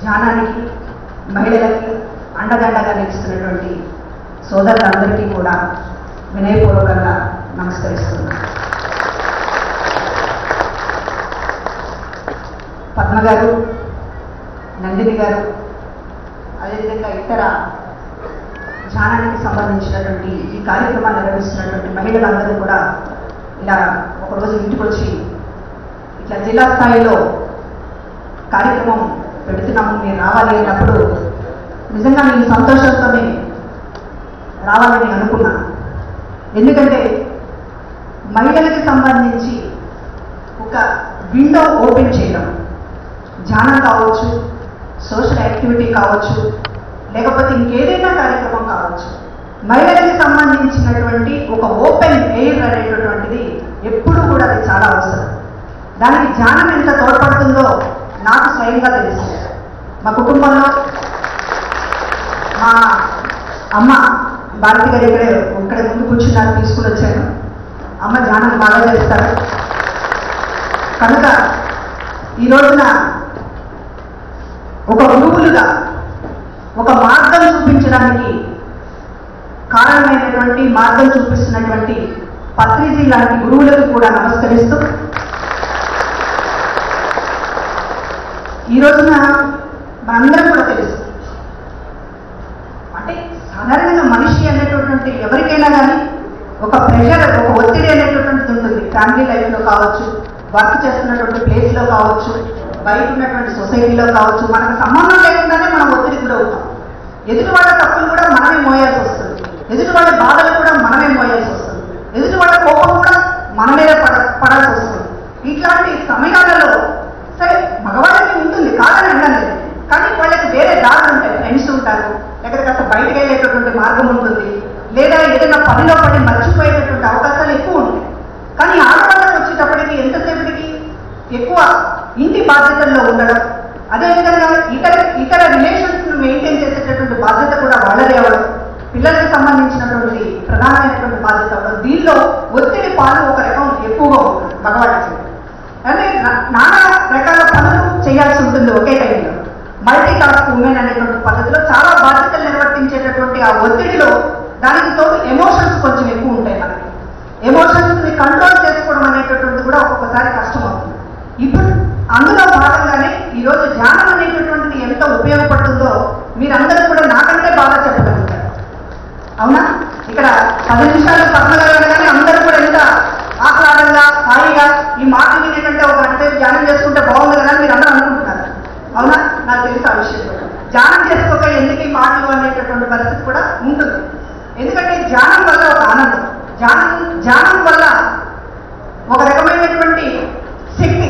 ధ్యానానికి మహిళలకి అండదండగా నిలుస్తున్నటువంటి సోదరులందరికీ కూడా వినయపూర్వకంగా నమస్కరిస్తున్నాను పద్మ గారు నందిని గారు అదేవిధంగా ఇతర ధ్యానానికి సంబంధించినటువంటి ఈ కార్యక్రమాన్ని నిర్వహిస్తున్నటువంటి మహిళలందరూ కూడా ఇలా ఒకరోజు ఇంటికి వచ్చి ఇట్లా జిల్లా స్థాయిలో కార్యక్రమం పెడుతున్నాము మీరు రావాలి అన్నప్పుడు నిజంగా నేను సంతోషంతోనే రావాలని అనుకున్నా ఎందుకంటే మహిళలకి సంబంధించి ఒక విండో ఓపెన్ చేయడం ధ్యానం కావచ్చు సోషల్ యాక్టివిటీ కావచ్చు లేకపోతే ఇంకేదైనా కార్యక్రమం కావచ్చు మహిళలకు సంబంధించినటువంటి ఒక ఓపెన్ ఎయిర్ అనేటటువంటిది ఎప్పుడు కూడా అది చాలా అవసరం దానికి ధ్యానం ఎంత తోడ్పడుతుందో నాకు స్వయంగా తెలుసు మా కుటుంబంలో మా అమ్మ భారతి గారు ఇక్కడే ఇక్కడ ముందు కూర్చున్నారు తీసుకుని వచ్చాను అమ్మ ధ్యానం బాగా చేస్తారు కనుక ఈ రోజున ఒక గురువులుగా ఒక మార్గం చూపించడానికి కారణమైనటువంటి మార్గం చూపిస్తున్నటువంటి పత్రిజీ లాంటి గురువులకు కూడా నమస్కరిస్తూ ఈ రోజున మనందరం కూడా తెలుసు అంటే సాధారణంగా మనిషి అనేటటువంటి ఎవరికైనా కానీ ఒక ప్రెషర్ ఒక ఒత్తిడి అనేటటువంటిది ఉంటుంది ఫ్యామిలీ లైఫ్లో కావచ్చు వర్క్ చేస్తున్నటువంటి ప్లేస్లో కావచ్చు బయట ఉన్నటువంటి సొసైటీలో కావచ్చు మనకు సంబంధం లేకుండానే మనం ఒత్తిడి గురవుతాం ఎదుటి వాళ్ళ తప్పులు కూడా మనమే మోయాల్సి వస్తుంది ఎదుటి వాళ్ళ బాధలు కూడా మనమే మోయాల్సి వస్తుంది ఎదుటి వాళ్ళ కోపం కూడా మన మీద పడ పడాల్సి వస్తుంది ఇట్లాంటి సమయాలలో సరే మగవాళ్ళకి ఉంటుంది కాదని అనలేదు కానీ వాళ్ళకి వేరే దారులు ఉంటాయి ఫ్రెండ్స్ ఉంటారు లేకపోతే కాస్త బయటకు వెళ్ళేటటువంటి మార్గం ఉంటుంది లేదా ఏదైనా పనిలో పడి మర్చిపోయేటటువంటి అవకాశాలు ఎక్కువ ఉంటాయి కానీ ఆడవాళ్ళకి వచ్చేటప్పటికి ఎంతసేపటికి ఎక్కువ ఇంటి బాధ్యతల్లో ఉండడం అదేవిధంగా ఇతర ఇతర రిలేషన్స్ ను మెయింటైన్ చేసేటటువంటి బాధ్యత కూడా వాళ్ళదే అవ్వడం పిల్లలకు సంబంధించినటువంటి ప్రధానమైనటువంటి బాధ్యత అవ్వడం దీనిలో ఒత్తిడి పాలు ఒక రకం ఎక్కువగా ఉంటుంది మగవాళ్ళకి అంటే నా- నానా రకాల పనులు చేయాల్సి ఉంటుంది ఒకే టైంలో మల్టీ టాస్క్ ఉమెన్ అనేటువంటి పద్ధతిలో చాలా బాధ్యతలు నిర్వర్తించేటటువంటి ఆ ఒత్తిడిలో దానికి తోడు ఎమోషన్స్ కొంచెం ఎక్కువ ఉంటాయి మనకి ఎమోషన్స్ ని కంట్రోల్ చేసుకోవడం అనేటటువంటిది కూడా ఒక్కొక్కసారి కష్టం అవుతుంది ఇప్పుడు అందులో భాగంగానే ఈరోజు ధ్యానం అనేటటువంటిది ఎంత ఉపయోగపడుతుందో మీరందరూ కూడా నాకంటే బాగా చెప్పగలుగుతారు అవునా ఇక్కడ పది నిమిషాలు పద్మగారు అందరూ కూడా ఎంత ఆహ్లాదంగా హాయిగా ఈ మాటలు వినేటంటే ఒక గంట సేపు ధ్యానం చేసుకుంటే బాగుంది కదా అని మీరు అందరూ అనుకుంటున్నారు అవునా నాకు తెలుసు ఆ విషయం కూడా. ధ్యానం చేసుకోక ఎందుకు ఈ మాటలు అనేటటువంటి పరిస్థితి కూడా ఉంటుంది ఎందుకంటే ధ్యానం వల్ల ఒక ఆనందం ధ్యానం ధ్యానం వల్ల ఒక రకమైనటువంటి శక్తి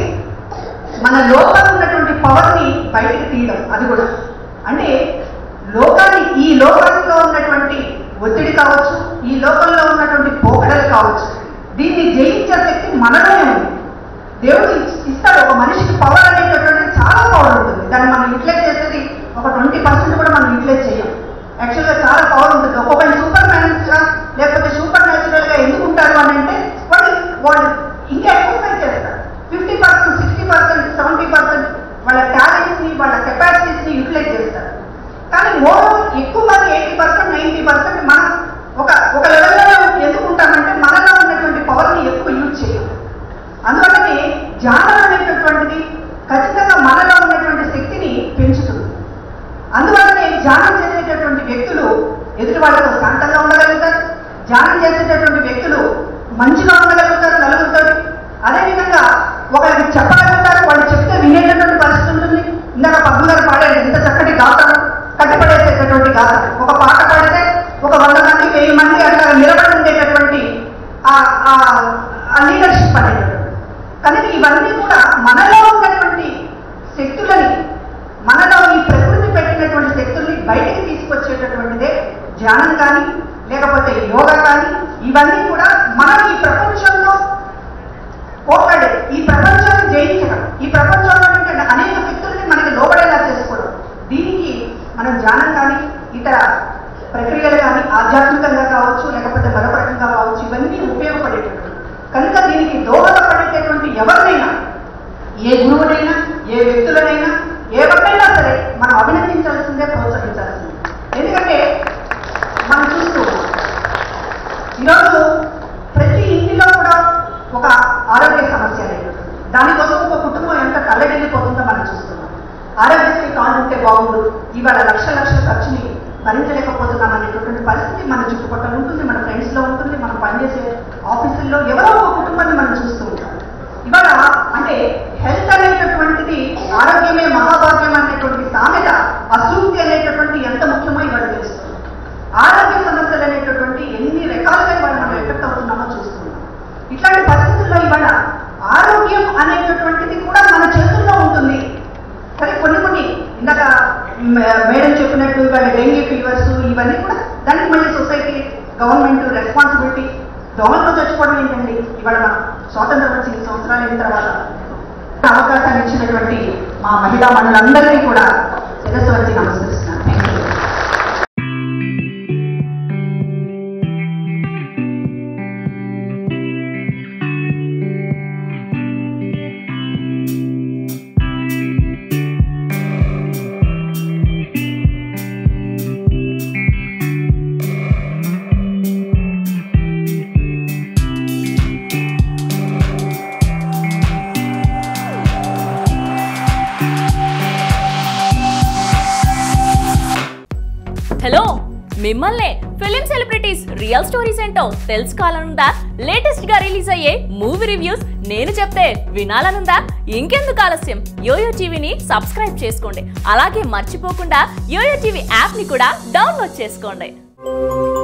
మన లోపల ఉన్నటువంటి పవర్ని బయటికి తీయడం అది కూడా అంటే లోకాన్ని ఈ లోకంలో ఉన్నటువంటి ఒత్తిడి కావచ్చు ఈ లోకంలో ఉన్నటువంటి పోకడలు కావచ్చు దీన్ని జయించే శక్తి మనలోనే ఉంది దేవుడు ఇచ్- ఇస్తాడు ఒక మనిషికి పవర్ అనేటటువంటి చాలా పవర్ ఉంటుంది దాన్ని మనం యూటిలైజ్ చేసేది ఒక ట్వంటీ పర్సెంట్ కూడా మనం యూటిలైజ్ చేయం యాక్చువల్గా చాలా పవర్ ఉంటుంది ఒక్కొక్కటి సూపర్ గా లేకపోతే సూపర్ న్యాచురల్ గా ఎందుకు ఉంటారు అని అంటే వాళ్ళు వాళ్ళు ఇంకా ఎక్సర్సైజ్ చేస్తారు fifty percent sixty percent seventy percent వాళ్ళ టాలెంట్స్ ని వాళ్ళ కెపాసిటీస్ ని యూటిలైజ్ చేస్తారు కానీ మోర్ ఎక్కువ మంది ఎయిటీ పర్సెంట్ నైంటీ పర్సెంట్ మనం ఒక ఒక లెవెల్లో ఎందుకు ఉంటామంటే మనలో ఉన్నటువంటి పవర్ ని ఎక్కువ యూజ్ చేయం అందువల్లనే ధ్యానం అనేటటువంటిది ఖచ్చితంగా మనలో ఉన్నటువంటి శక్తిని పెంచుతుంది అందువల్లనే ధ్యానం చేసేటటువంటి వ్యక్తులు ఎదుటి వాళ్ళతో శాంతంగా ఉండగలుగుతారు ధ్యానం చేసేటటువంటి వ్యక్తులు మంచిగా ఉండగలుగుతారు నలుగుతారు అదేవిధంగా ఒకరికి చెప్పగలుగుతారు వాళ్ళు చెప్తే వినేటటువంటి పరిస్థితి ఉంటుంది ఇందాక పద్మ గారు పాడారు ఎంత చక్కటి గాథలు కట్టిపడేసేటటువంటి గాథలు ఒక పాట పాడితే ఒక వంద మంది వెయ్యి మంది అట్లా నిలబడి ఉండేటటువంటి ఆ- ఆ- ఆ లీడర్షిప్ అనేటటువంటి కనుక ఇవన్నీ కూడా మనలో ఉన్నటువంటి శక్తులని మనలో ఈ ప్రకృతి పెట్టినటువంటి శక్తుల్ని బయటికి తీసుకొచ్చేటటువంటిదే ధ్యానం కానీ లేకపోతే యోగా కానీ ఇవన్నీ కూడా మనం ఈ ప్రపంచంలో పోరాడే ఈ ప్రపంచాన్ని జయించడం ఈ ప్రపంచంలో ఉండే అనేక శక్తుల్ని మనకి లోబడేలా చేసుకోవడం దీనికి మనం ధ్యానం కానీ ఇతర ప్రక్రియలు కానీ ఆధ్యాత్మికంగా కావచ్చు లేకపోతే మరొక రకంగా కావచ్చు ఇవన్నీ ఉపయోగపడేటటువంటి కనుక దీనికి దోహదపడేటటువంటి ఎవరినైనా ఏ గురువునైనా ఏ వ్యక్తులనైనా ఎవరినైనా సరే మనం దానికోసం ఒక కుటుంబం ఎంత తల్లడిల్లిపోతుందో మనం చూస్తున్నాం ఆరోగ్యశ్రీ కార్డు ఉంటే బాగుండు ఇవాళ లక్ష లక్షల ఖర్చుని భరించలేకపోతున్నాం అనేటటువంటి పరిస్థితి మన చుట్టుపక్కల ఉంటుంది మన ఫ్రెండ్స్ లో ఉంటుంది మనం పనిచేసే ఆఫీసుల్లో ఎవరో ఒక కుటుంబాన్ని మనం చూస్తూ ఉంటాం ఇవాళ అంటే హెల్త్ అనేటటువంటిది ఆరోగ్యమే మహాభాగ్యం అనేటువంటి సామెత అసూక్తి అనేటటువంటి ఎంత ముఖ్యమో ఇవాళ తెలుస్తుంది ఆరోగ్య సమస్యలు అనేటటువంటి ఎన్ని రకాలుగా ఇవాళ మనం ఎఫెక్ట్ అవుతున్నామో చూస్తున్నాం ఇట్లాంటి పరిస్థితుల్లో ఇవాళ ఆరోగ్యం అనేటటువంటిది కూడా మన చేతుల్లో ఉంటుంది సరే కొన్ని కొన్ని ఇందాక మ- మేడం చెప్పినట్టు ఇవాళ డెంగ్యూ ఫీవర్స్ ఇవన్నీ కూడా దానికి మళ్ళీ సొసైటీ గవర్నమెంట్ రెస్పాన్సిబిలిటీ దోమలతో చచ్చిపోవడం ఏంటండి ఇవాళ మనం స్వాతంత్రం వచ్చి ఇన్ని సంవత్సరాలు అయిన తర్వాత అవకాశాన్ని ఇచ్చినటువంటి మా మహిళా మనులందరినీ కూడా శిరస్సు వచ్చి నమస్కరిస్తున్నాను థ్యాంక్ యూ హలో మిమ్మల్నే ఫిలిం సెలబ్రిటీస్ రియల్ స్టోరీస్ ఏంటో తెలుసుకోవాలనుందా లేటెస్ట్ గా రిలీజ్ అయ్యే మూవీ రివ్యూస్ నేను చెప్తే వినాలనుందా ఇంకెందుకు ఆలస్యం యోయో టీవీని సబ్స్క్రైబ్ చేసుకోండి అలాగే మర్చిపోకుండా యోయో టీవీ యాప్ ని కూడా డౌన్లోడ్ చేసుకోండి